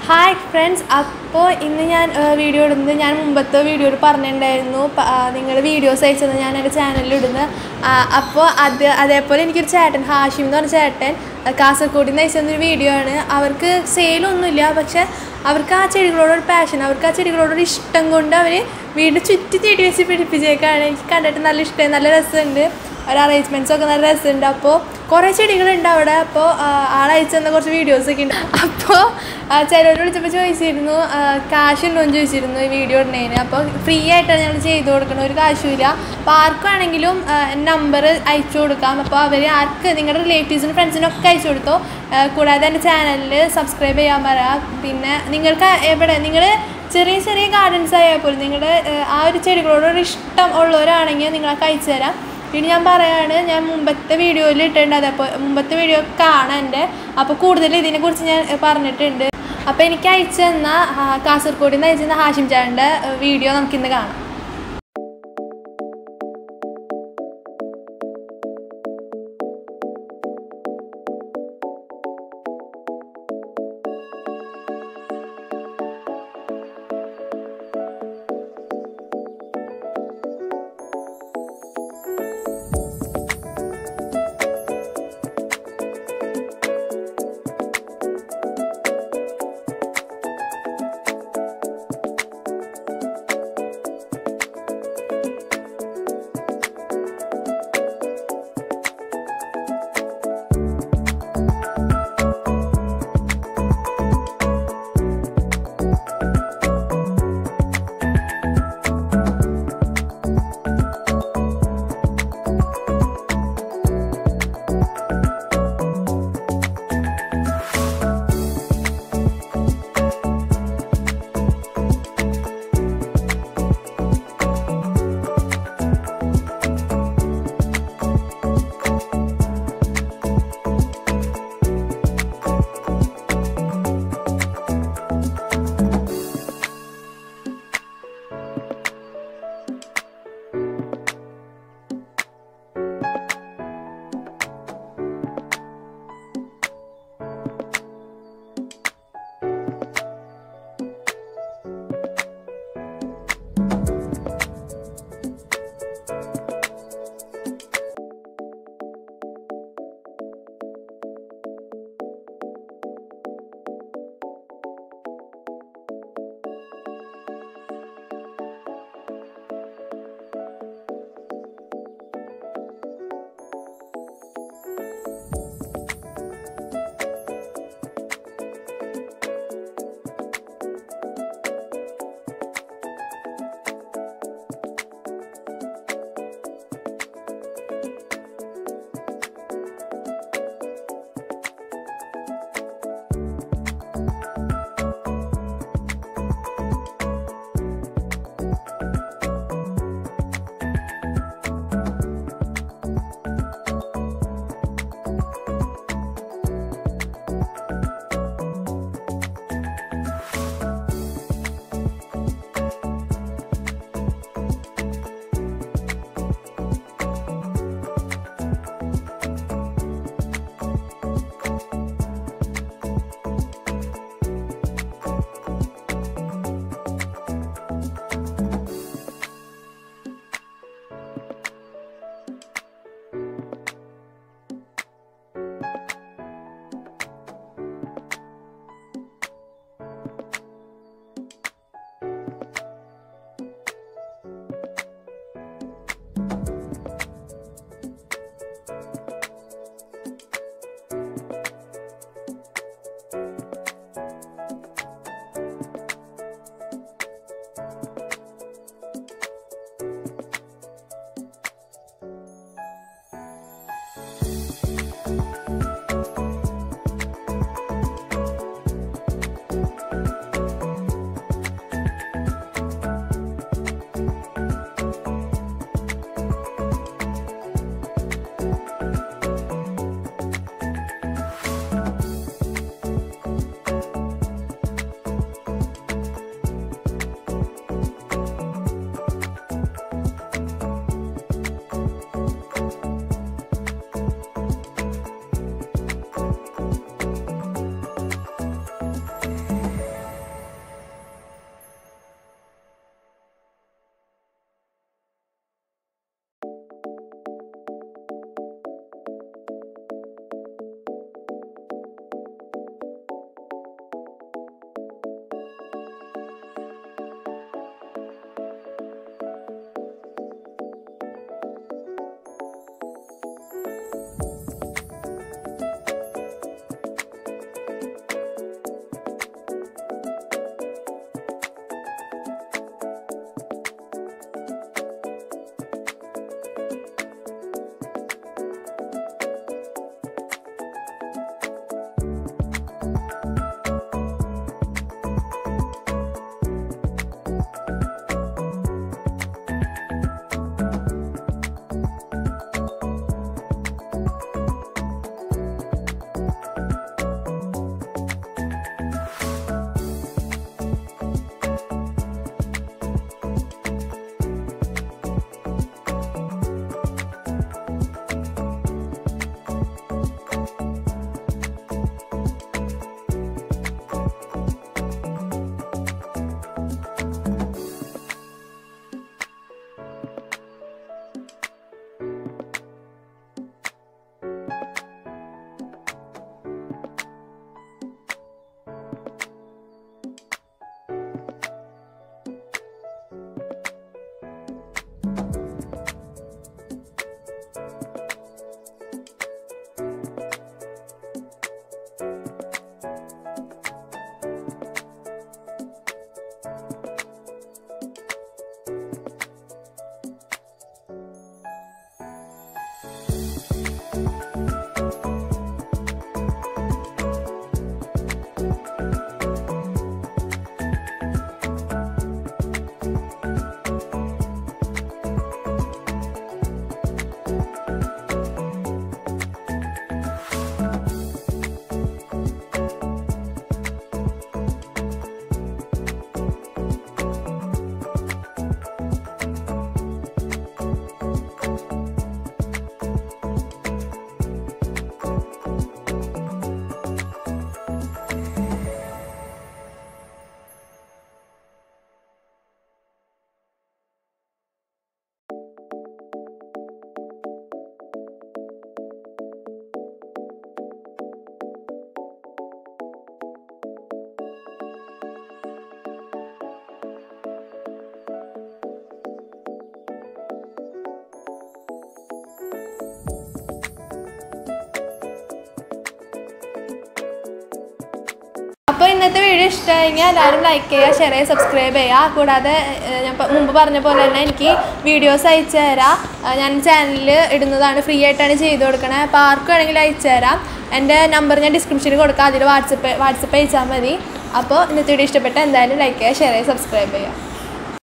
hi friends അപ്പോൾ ഇന്ന് ഞാൻ ഏഹ്, വീഡിയോ ഇടുന്നത് ഞാൻ മുമ്പത്തെ വീഡിയോയിൽ പറഞ്ഞിട്ടുണ്ടായിരുന്നു നിങ്ങൾ വീഡിയോസ് അയച്ചത് ഞാൻ എൻ്റെ ചാനലിൽ ഇടുന്നത് അപ്പോൾ അത് അതേപോലെ എനിക്കൊരു ചേട്ടൻ ഹാഷിം എന്ന് പറഞ്ഞ ചേട്ടൻ ഏഹ്, കാസർഗോഡിൽ നിന്ന് അയച്ചൊരു വീഡിയോ ആണ് അവർക്ക് സെയിലൊന്നുമില്ല പക്ഷെ അവർക്ക് ആ ചെടികളോടൊരു പാഷൻ അവർക്ക് ആ ചെടികളോടൊരു ഇഷ്ടം കൊണ്ട് അവർ വീടിന് ചുറ്റി ചെടി വെച്ച് പിടിപ്പിച്ചേക്കാണ് എനിക്ക് കണ്ടിട്ട് നല്ല ഇഷ്ടമായി നല്ല രസമുണ്ട് ഒരു അറേഞ്ച്മെൻറ്റ്സ് ഒക്കെ നല്ല രസമുണ്ട് അപ്പോൾ കുറേ ചെടികളുണ്ട് അവിടെ അപ്പോൾ ആളയച്ചു തന്ന കുറച്ച് വീഡിയോസ് ഒക്കെ ഉണ്ട് അപ്പോൾ ചിലരോട് വിളിച്ചപ്പോൾ ചോദിച്ചിരുന്നു കാശ് ഉണ്ടോ എന്ന് ചോദിച്ചിരുന്നു ഈ വീഡിയോ ഇടുന്നതിന് അപ്പോൾ ഫ്രീ ആയിട്ടാണ് ഞങ്ങൾ ചെയ്ത് കൊടുക്കണം ഒരു കാശുമില്ല അപ്പോൾ ആർക്കാണെങ്കിലും നമ്പർ അയച്ചു കൊടുക്കാം അപ്പോൾ അവർ ആർക്ക് നിങ്ങളുടെ റിലേറ്റീവ്സിനും ഫ്രണ്ട്സിനും ഒക്കെ അയച്ചു കൊടുത്തോ ആ, കൂടാതെ എൻ്റെ ചാനലിൽ സബ്സ്ക്രൈബ് ചെയ്യാൻ പറയാം പിന്നെ നിങ്ങൾക്ക് എവിടെ നിങ്ങൾ ചെറിയ ചെറിയ ഗാർഡൻസ് ആയാൽ പോലും നിങ്ങളുടെ ആ ഒരു ചെടികളോടൊരു ഇഷ്ടം ഉള്ളവരാണെങ്കിൽ നിങ്ങൾക്ക് അയച്ചു തരാം പിന്നെ ഞാൻ പറയാണ് ഞാൻ മുമ്പത്തെ വീഡിയോയിൽ ഇട്ടിട്ടുണ്ട് അതേപോലെ മുമ്പത്തെ വീഡിയോ കാണാൻ എൻ്റെ അപ്പോൾ കൂടുതൽ ഇതിനെക്കുറിച്ച് ഞാൻ ഏഹ്, പറഞ്ഞിട്ടുണ്ട് അപ്പോൾ എനിക്ക് അയച്ചു തന്ന ആ, കാസർഗോഡിൽ നിന്ന് അയച്ചു തന്ന ഹാഷിം ചാൻ്റെ വീഡിയോ നമുക്കിന്ന് കാണാം ഇഷ്ടമായെങ്കിൽ എല്ലാവരും ലൈക്ക് ചെയ്യുക ഷെയർ ചെയ്യുക സബ്സ്ക്രൈബ് ചെയ്യുക കൂടാതെ ഏഹ്, ഞാൻ പ- മുമ്പ് പറഞ്ഞ പോലെ തന്നെ എനിക്ക് വീഡിയോസ് അയച്ചു തരാം ഏഹ്, ഞാൻ ചാനലിൽ ഇടുന്നതാണ് ഫ്രീ ആയിട്ടാണ് ചെയ്ത് കൊടുക്കണത് അപ്പോൾ ആർക്ക് വേണമെങ്കിലും അയച്ചു തരാം എൻ്റെ നമ്പർ ഞാൻ ഡിസ്ക്രിപ്ഷനിൽ കൊടുക്കാം അതിൽ വാട്സപ്പ് വാട്സപ്പ് അയച്ചാൽ മതി അപ്പോൾ ഇന്നത്തെ വീഡിയോ ഇഷ്ടപ്പെട്ട എന്തായാലും ലൈക്ക് ചെയ്യുക ഷെയർ ചെയ്യുക സബ്സ്ക്രൈബ് ചെയ്യുക